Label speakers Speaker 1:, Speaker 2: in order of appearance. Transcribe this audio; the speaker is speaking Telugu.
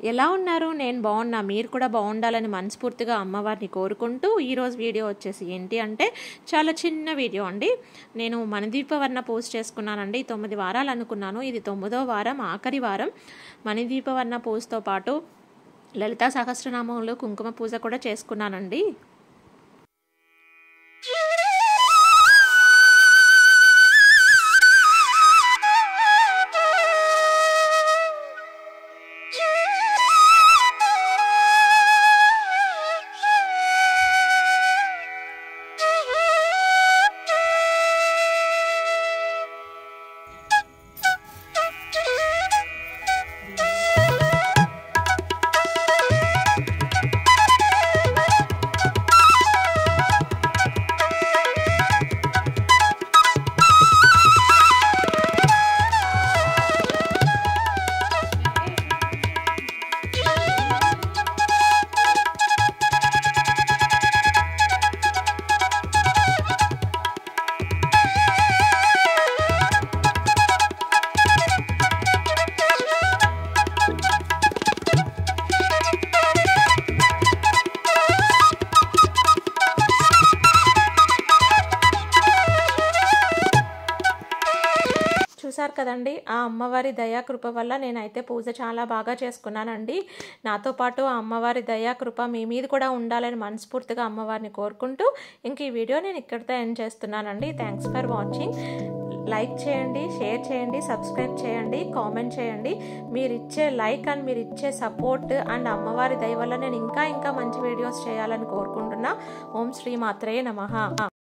Speaker 1: ఎలా ఉన్నారు నేను బాగున్నా మీరు కూడా బాగుండాలని మనస్ఫూర్తిగా అమ్మవారిని కోరుకుంటూ ఈరోజు వీడియో వచ్చేసి ఏంటి అంటే చాలా చిన్న వీడియో అండి నేను మణిదీపవర్ణ పోస్ట్ చేసుకున్నానండి తొమ్మిది వారాలు అనుకున్నాను ఇది తొమ్మిదో వారం ఆఖరి వారం మణిదీపవర్ణ పోస్ట్తో పాటు లలితా సహస్రనామంలో కుంకుమ పూజ కూడా చేసుకున్నానండి చూసారు కదండి ఆ అమ్మవారి దయా కృప వల్ల నేనైతే పూజ చాలా బాగా చేసుకున్నానండి నాతో పాటు ఆ అమ్మవారి దయా కృప మీ మీద కూడా ఉండాలని మనస్ఫూర్తిగా అమ్మవారిని కోరుకుంటూ ఇంక ఈ వీడియో నేను ఇక్కడితో ఎండ్ చేస్తున్నానండి థ్యాంక్స్ ఫర్ వాచింగ్ లైక్ చేయండి షేర్ చేయండి సబ్స్క్రైబ్ చేయండి కామెంట్ చేయండి మీరు ఇచ్చే లైక్ అండ్ మీరు ఇచ్చే సపోర్ట్ అండ్ అమ్మవారి దయ వల్ల నేను ఇంకా ఇంకా మంచి వీడియోస్ చేయాలని కోరుకుంటున్నా ఓం శ్రీ మాత్రే నమ